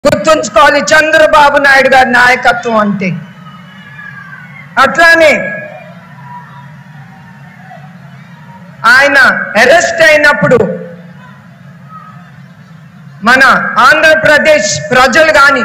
గుర్తుంచుకోవాలి చంద్రబాబు నాయుడు గారి నాయకత్వం అంటే అట్లానే ఆయన అరెస్ట్ అయినప్పుడు మన ఆంధ్రప్రదేశ్ ప్రజలు కానీ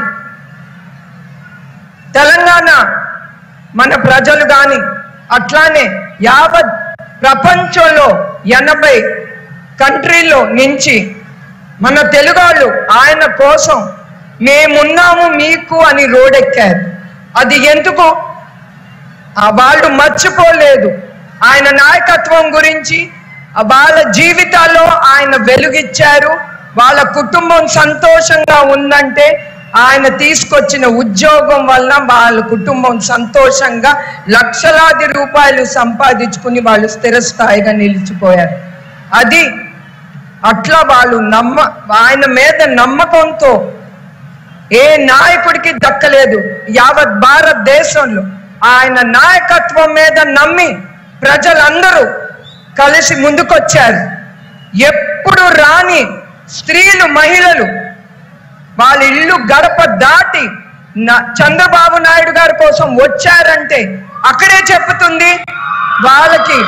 తెలంగాణ మన ప్రజలు కానీ అట్లానే యావత్ ప్రపంచంలో ఎనభై కంట్రీలో నుంచి మన తెలుగాళ్ళు ఆయన కోసం మేమున్నాము మీకు అని రోడెక్కారు అది ఎందుకు ఆ వాళ్ళు మర్చిపోలేదు ఆయన నాయకత్వం గురించి ఆ వాళ్ళ జీవితాల్లో ఆయన వెలుగిచ్చారు వాళ్ళ కుటుంబం సంతోషంగా ఉందంటే ఆయన తీసుకొచ్చిన ఉద్యోగం వల్ల వాళ్ళ కుటుంబం సంతోషంగా లక్షలాది రూపాయలు సంపాదించుకుని వాళ్ళు స్థిరస్థాయిగా నిలిచిపోయారు అది అట్లా వాళ్ళు నమ్మ ఆయన మీద నమ్మకంతో ఏ నాయకుడికి దక్కలేదు యావత్ భారతదేశంలో ఆయన నాయకత్వం మీద నమ్మి ప్రజలందరూ కలిసి ముందుకొచ్చారు ఎప్పుడు రాని స్త్రీలు మహిళలు వాళ్ళ ఇల్లు గడప దాటి నా- చంద్రబాబు నాయుడు గారి కోసం వచ్చారంటే అక్కడే చెప్పుతుంది వాళ్ళకి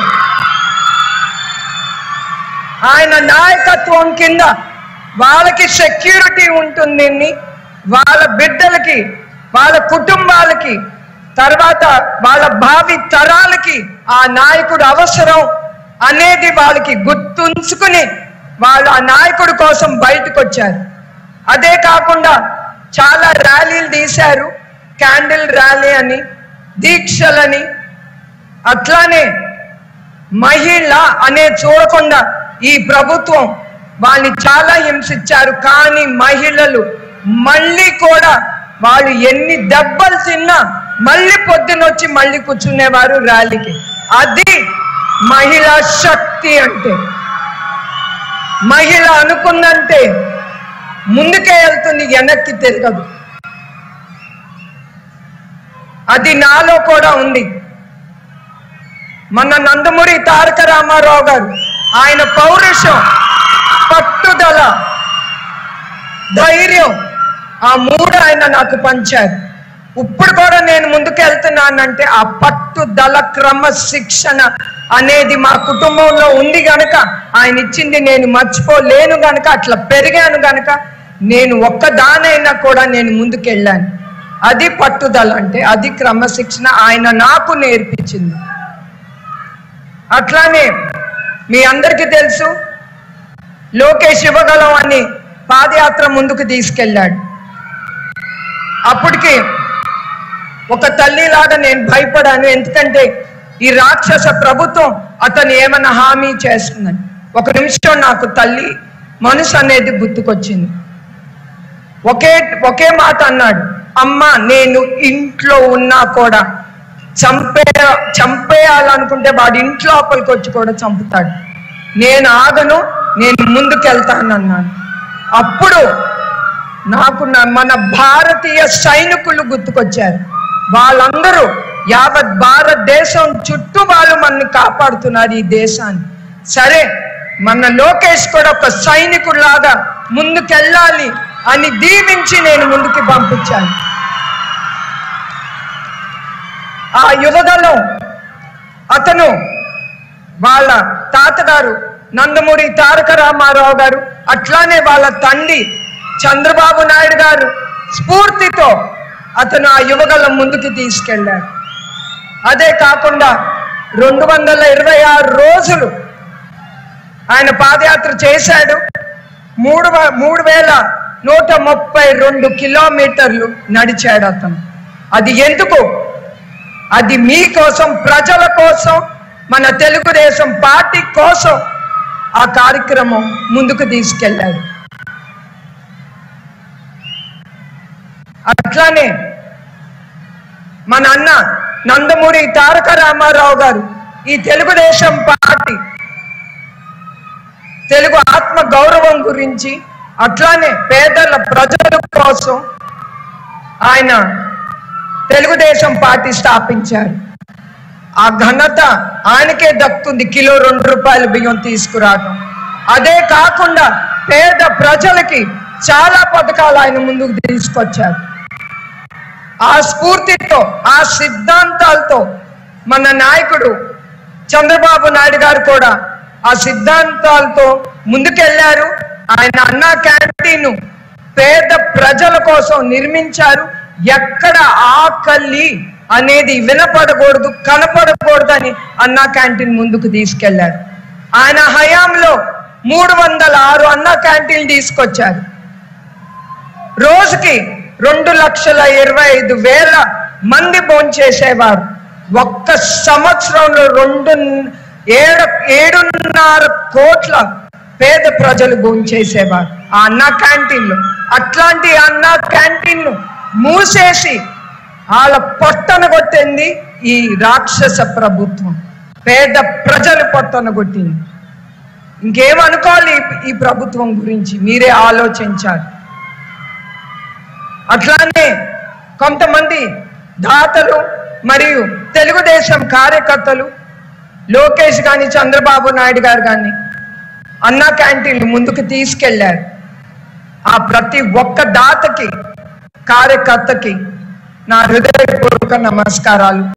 ఆయన నాయకత్వం కింద వాళ్ళకి సెక్యూరిటీ ఉంటుంది వాళ్ళ బిడ్డలకి వాళ్ళ కుటుంబాలకి తర్వాత వాళ్ళ భావి తరాలకి ఆ నాయకుడు అవసరం అనేది వాళ్ళకి గుర్తుంచుకుని వాళ్ళు ఆ నాయకుడి కోసం బయటకు వచ్చారు అదే కాకుండా చాలా ర్యాలీలు తీశారు క్యాండిల్ ర్యాలీ అని దీక్షలని అట్లానే మహిళ అనే చూడకుండా ఈ ప్రభుత్వం వాళ్ళని చాలా హింసించారు కానీ మహిళలు మళ్ళీ కూడా వాళ్ళు ఎన్ని దెబ్బలు తిన్నా మళ్ళీ పొద్దునొచ్చి మళ్ళీ కూర్చునేవారు ర్యాలీకి అది మహిళా శక్తి అంటే మహిళ అనుకుందంటే ముందుకే వెళ్తుంది వెనక్కి తిరగదు అది నాలో కూడా ఉంది మన నందమూరి తారక రామారావు గారు ఆయన పౌరుషం పట్టుదల ధైర్యం ఆ మూడు ఆయన నాకు పంచారు ఇప్పుడు కూడా నేను ముందుకు వెళ్తున్నానంటే ఆ పట్టుదల క్రమశిక్షణ అనేది మా కుటుంబంలో ఉంది గనక ఆయన ఇచ్చింది నేను మర్చిపోలేను గనక అట్లా పెరిగాను గనక నేను ఒక్కదానైనా కూడా నేను ముందుకెళ్ళాను అది పట్టుదల అంటే అది క్రమశిక్షణ ఆయన నాకు నేర్పించింది అట్లానే మీ అందరికీ తెలుసు లోకేష్ ఇవ్వగలం అని పాదయాత్ర ముందుకు తీసుకెళ్ళాడు అప్పటికి ఒక తల్లిలాగా నేను భయపడాను ఎందుకంటే ఈ రాక్షస ప్రభుత్వం అతను ఏమైనా హామీ చేస్తుందని ఒక నిమిషం నాకు తల్లి మనసు అనేది గుర్తుకొచ్చింది ఒకే ఒకే మాట అన్నాడు అమ్మ నేను ఇంట్లో ఉన్నా కూడా చంపే చంపేయాలనుకుంటే వాడు ఇంట్లో లోపలికి వచ్చి కూడా చంపుతాడు నేను ఆగను నేను ముందుకెళ్తాను అన్నాను అప్పుడు నాకు నా- మన భారతీయ సైనికులు గుర్తుకొచ్చారు వాళ్ళందరూ యావత్ భారతదేశం చుట్టూ వాళ్ళు మనల్ని కాపాడుతున్నారు ఈ దేశాన్ని సరే మన లోకేష్ కూడా ఒక సైనికుడిలాగా ముందుకెళ్ళాలి అని దీవించి నేను ముందుకి పంపించాను ఆ యువదళం అతను వాళ్ళ తాతగారు నందమూరి తారక రామారావు గారు అట్లానే వాళ్ళ తండ్రి చంద్రబాబు నాయుడు గారు స్ఫూర్తితో అతను ఆ యువగలం ముందుకు తీసుకెళ్ళాడు అదే కాకుండా రెండు వందల ఇరవై ఆరు రోజులు ఆయన పాదయాత్ర చేశాడు మూడు వ- మూడు వేల నూట ముప్పై రెండు కిలోమీటర్లు నడిచాడు అతను అది ఎందుకు అది మీకోసం ప్రజల కోసం మన తెలుగుదేశం పార్టీ కోసం ఆ కార్యక్రమం ముందుకు తీసుకెళ్ళాడు అట్లానే మన అన్న నందమూరి తారక రామారావు గారు ఈ తెలుగుదేశం పార్టీ తెలుగు ఆత్మ గౌరవం గురించి అట్లానే పేదల ప్రజల కోసం ఆయన తెలుగుదేశం పార్టీ స్థాపించారు ఆ ఘనత ఆయనకే దక్కుతుంది కిలో రెండు రూపాయల బియ్యం తీసుకురావటం అదే కాకుండా పేద ప్రజలకి చాలా పథకాలు ఆయన ముందుకు తీసుకొచ్చారు ఆ స్ఫూర్తితో ఆ సిద్ధాంతాలతో మన నాయకుడు చంద్రబాబు నాయుడు గారు కూడా ఆ సిద్ధాంతాలతో ముందుకెళ్లారు ఆయన అన్న క్యాంటీన్ పేద ప్రజల కోసం నిర్మించారు ఎక్కడ ఆకలి అనేది వినపడకూడదు కనపడకూడదని అన్నా క్యాంటీన్ ముందుకు తీసుకెళ్లారు ఆయన హయాంలో మూడు వందల ఆరు అన్నా క్యాంటీన్ తీసుకొచ్చారు రోజుకి రెండు లక్షల ఇరవై ఐదు వేల మంది భోంచేసేవారు ఒక్క సంవత్సరంలో రెండు ఏడు ఏడున్నర కోట్ల పేద ప్రజలు భోంచేసేవారు ఆ అన్న క్యాంటీన్లు అట్లాంటి అన్న క్యాంటీన్లు మూసేసి వాళ్ళ పొట్టన కొట్టింది ఈ రాక్షస ప్రభుత్వం పేద ప్రజలు పొట్టన కొట్టింది ఇంకేమనుకోవాలి ఈ- ఈ ప్రభుత్వం గురించి మీరే ఆలోచించాలి అట్లానే కొంతమంది దాతలు మరియు తెలుగుదేశం కార్యకర్తలు లోకేష్ కానీ చంద్రబాబు నాయుడు గారు కానీ అన్నా క్యాంటీన్లు ముందుకు తీసుకెళ్లారు ఆ ప్రతి ఒక్క దాతకి కార్యకర్తకి నా హృదయపూర్వక నమస్కారాలు